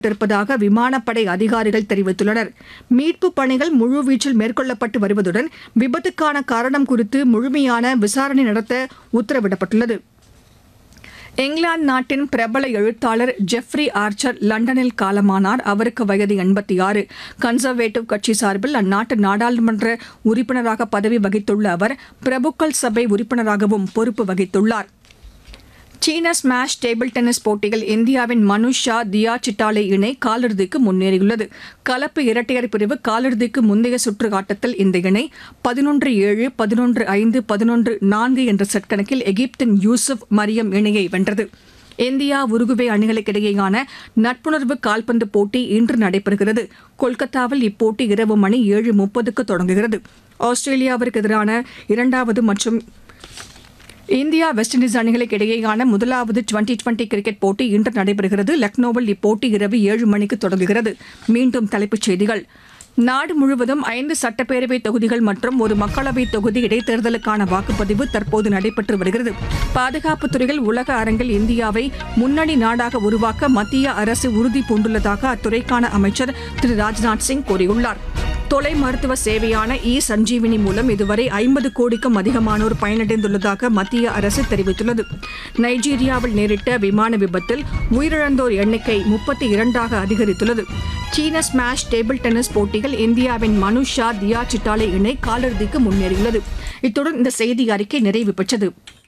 இருப்பதாக விமானப்படை அதிகாரிகள் தெரிவித்துள்ளனர் மீட்புப் பணிகள் முழுவீச்சில் மேற்கொள்ளப்பட்டு வருவதுடன் விபத்துக்கான காரணம் குறித்து முழுமையான விசாரணை நடத்த உத்தரவிடப்பட்டுள்ளது இங்கிலாந்து நாட்டின் பிரபல எழுத்தாளர் ஜெஃப்ரி ஆர்ச்சர் லண்டனில் காலமானார் அவருக்கு வயது எண்பத்தி ஆறு கன்சர்வேட்டிவ் கட்சி சார்பில் அந்நாட்டு நாடாளுமன்ற உறுப்பினராக பதவி வகித்துள்ள அவர் பிரபுக்கள் சபை உறுப்பினராகவும் பொறுப்பு வகித்துள்ளார் சீன ஸ்மாஷ் டேபிள் டென்னிஸ் போட்டியில் இந்தியாவின் மனுஷ் ஷா தியா சிட்டாலே இணை காலிறுதிக்கு முன்னேறியுள்ளது கலப்பு இரட்டையர் பிரிவு காலிறுதிக்கு முந்தைய சுற்று ஆட்டத்தில் இந்த இணை பதினொன்று ஏழு பதினொன்று ஐந்து பதினொன்று நான்கு என்ற செட் கணக்கில் எகிப்தின் யூசுப் மரியம் இணையை வென்றது இந்தியா உருகுவே அணிகளுக்கிடையேயான நட்புணர்வு கால்பந்து போட்டி இன்று நடைபெறுகிறது கொல்கத்தாவில் இப்போட்டி இரவு மணி ஏழு முப்பதுக்கு தொடங்குகிறது ஆஸ்திரேலியாவிற்கு எதிரான இரண்டாவது மற்றும் இந்தியா வெஸ்ட் இண்டீஸ் அணிகளுக்கு இடையேயான முதலாவது டுவெண்டி டுவெண்டி கிரிக்கெட் போட்டி இன்று நடைபெறுகிறது லக்னோவில் இப்போட்டி இரவு ஏழு மணிக்கு தொடங்குகிறது மீண்டும் தலைப்புச் செய்திகள் நாடு முழுவதும் ஐந்து சட்டப்பேரவை தொகுதிகள் மற்றும் ஒரு மக்களவை தொகுதி இடைத்தேர்தலுக்கான வாக்குப்பதிவு தற்போது நடைபெற்று வருகிறது பாதுகாப்புத் துறையில் உலக அரங்கில் இந்தியாவை முன்னணி நாடாக உருவாக்க மத்திய அரசு உறுதி பூண்டுள்ளதாக அத்துறைக்கான அமைச்சர் திரு ராஜ்நாத் சிங் கூறியுள்ளார் தொலை மருத்துவ சேவையான இ சஞ்சீவினி மூலம் இதுவரை ஐம்பது கோடிக்கும் அதிகமானோர் பயனடைந்துள்ளதாக மத்திய அரசு தெரிவித்துள்ளது நைஜீரியாவில் நேரிட்ட விமான விபத்தில் உயிரிழந்தோர் எண்ணிக்கை முப்பத்தி இரண்டாக அதிகரித்துள்ளது சீன ஸ்மாஷ் டேபிள் டென்னிஸ் போட்டியில் இந்தியாவின் மனு ஷா தியா சிட்டாலே இணை காலிறுதிக்கு முன்னேறியுள்ளது இத்துடன் இந்த செய்தி அறிக்கை நிறைவு பெற்றது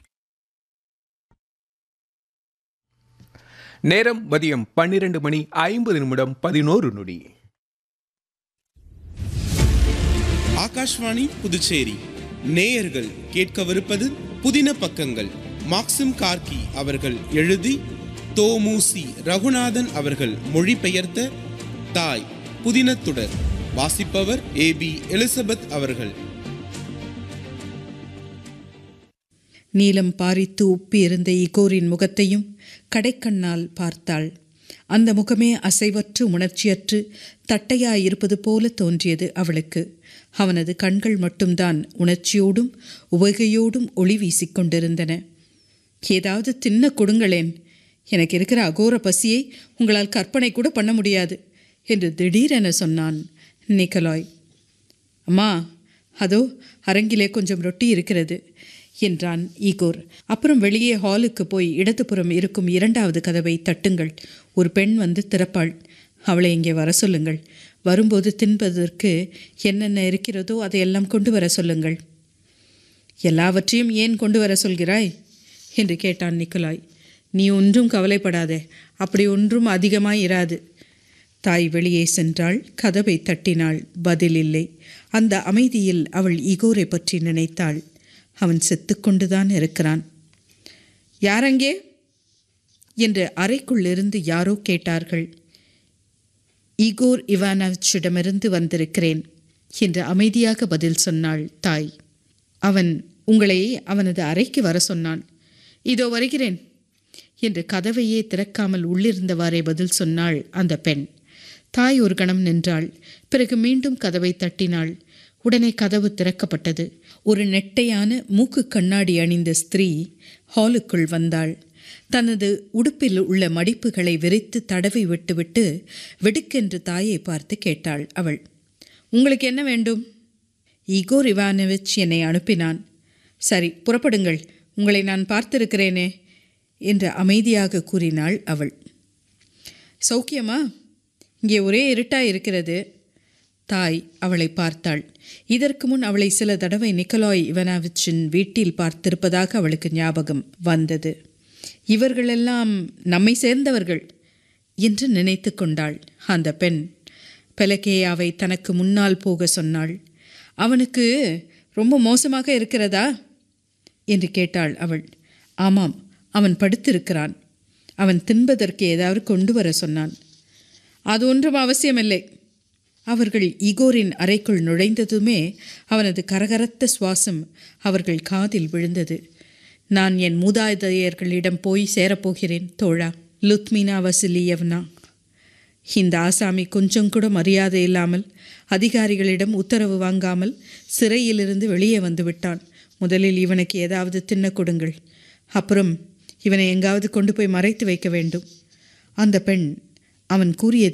நேரம் மதியம் பன்னிரண்டு மணி ஐம்பது நிமிடம் பதினோரு நொடி ஆகாஷ்வாணி புதுச்சேரி நேயர்கள் கேட்கவிருப்பது புதின பக்கங்கள் மாக்சிம் கார்கி அவர்கள் எழுதி தோமுசி ரகுநாதன் அவர்கள் மொழிபெயர்த்த தாய் புதினத்துடர் வாசிப்பவர் ஏ பி எலிசபெத் அவர்கள் நீலம் பாரித்து உப்பி இருந்த இகோரின் முகத்தையும் கடைக்கண்ணால் பார்த்தாள் அந்த முகமே அசைவற்று உணர்ச்சியற்று தட்டையாயிருப்பது போல தோன்றியது அவளுக்கு அவனது கண்கள் மட்டும்தான் உணர்ச்சியோடும் உவகையோடும் ஒளி வீசிக்கொண்டிருந்தன ஏதாவது தின்ன கொடுங்களேன் எனக்கு இருக்கிற அகோர பசியை உங்களால் கற்பனை கூட பண்ண முடியாது என்று திடீரென சொன்னான் நிக்கலாய் அம்மா அதோ அரங்கிலே கொஞ்சம் ரொட்டி இருக்கிறது என்றான் ஈகோர் அப்புறம் வெளியே ஹாலுக்கு போய் இடதுபுறம் இருக்கும் இரண்டாவது கதவை தட்டுங்கள் ஒரு பெண் வந்து திறப்பாள் அவளை இங்கே வர சொல்லுங்கள் வரும்போது தின்பதற்கு என்னென்ன இருக்கிறதோ அதையெல்லாம் கொண்டு வர சொல்லுங்கள் எல்லாவற்றையும் ஏன் கொண்டு வர சொல்கிறாய் என்று கேட்டான் நிக்கலாய் நீ ஒன்றும் கவலைப்படாதே அப்படி ஒன்றும் அதிகமாய் இராது தாய் வெளியே சென்றாள் கதவை தட்டினாள் பதில் இல்லை அந்த அமைதியில் அவள் இகோரை பற்றி நினைத்தாள் அவன் செத்துக்கொண்டுதான் இருக்கிறான் யாரங்கே என்று அறைக்குள்ளிருந்து யாரோ கேட்டார்கள் ஈகோர் இவானவிச்சிடமிருந்து வந்திருக்கிறேன் என்று அமைதியாக பதில் சொன்னாள் தாய் அவன் உங்களை அவனது அறைக்கு வர சொன்னான் இதோ வருகிறேன் என்று கதவையே திறக்காமல் உள்ளிருந்தவாறே பதில் சொன்னாள் அந்த பெண் தாய் ஒரு கணம் நின்றாள் பிறகு மீண்டும் கதவை தட்டினாள் உடனே கதவு திறக்கப்பட்டது ஒரு நெட்டையான மூக்கு கண்ணாடி அணிந்த ஸ்திரீ ஹாலுக்குள் வந்தாள் தனது உடுப்பில் உள்ள மடிப்புகளை விரித்து தடவி விட்டுவிட்டு வெடுக்கென்று தாயை பார்த்து கேட்டாள் அவள் உங்களுக்கு என்ன வேண்டும் ஈகோர் இவானோவிச் என்னை அனுப்பினான் சரி புறப்படுங்கள் உங்களை நான் பார்த்திருக்கிறேனே என்று அமைதியாக கூறினாள் அவள் சௌக்கியமா இங்கே ஒரே இருட்டாய் இருக்கிறது தாய் அவளை பார்த்தாள் இதற்கு முன் அவளை சில தடவை நிக்கலாய் இவனாவிச்சின் வீட்டில் பார்த்திருப்பதாக அவளுக்கு ஞாபகம் வந்தது இவர்களெல்லாம் நம்மை சேர்ந்தவர்கள் என்று நினைத்து கொண்டாள் அந்த பெண் பெலகேயாவை தனக்கு முன்னால் போக சொன்னாள் அவனுக்கு ரொம்ப மோசமாக இருக்கிறதா என்று கேட்டாள் அவள் ஆமாம் அவன் படுத்திருக்கிறான் அவன் தின்பதற்கு ஏதாவது கொண்டு வர சொன்னான் அது ஒன்றும் அவசியமில்லை அவர்கள் ஈகோரின் அறைக்குள் நுழைந்ததுமே அவனது கரகரத்த சுவாசம் அவர்கள் காதில் விழுந்தது நான் என் மூதாதையர்களிடம் போய் சேரப்போகிறேன் தோழா லுத்மினா வசிலியவ்னா இந்த ஆசாமி கொஞ்சம் கூட மரியாதை இல்லாமல் அதிகாரிகளிடம் உத்தரவு வாங்காமல் சிறையிலிருந்து வெளியே வந்து விட்டான் முதலில் இவனுக்கு ஏதாவது தின்ன கொடுங்கள் அப்புறம் இவனை எங்காவது கொண்டு போய் மறைத்து வைக்க வேண்டும் அந்த பெண் அவன் கூறிய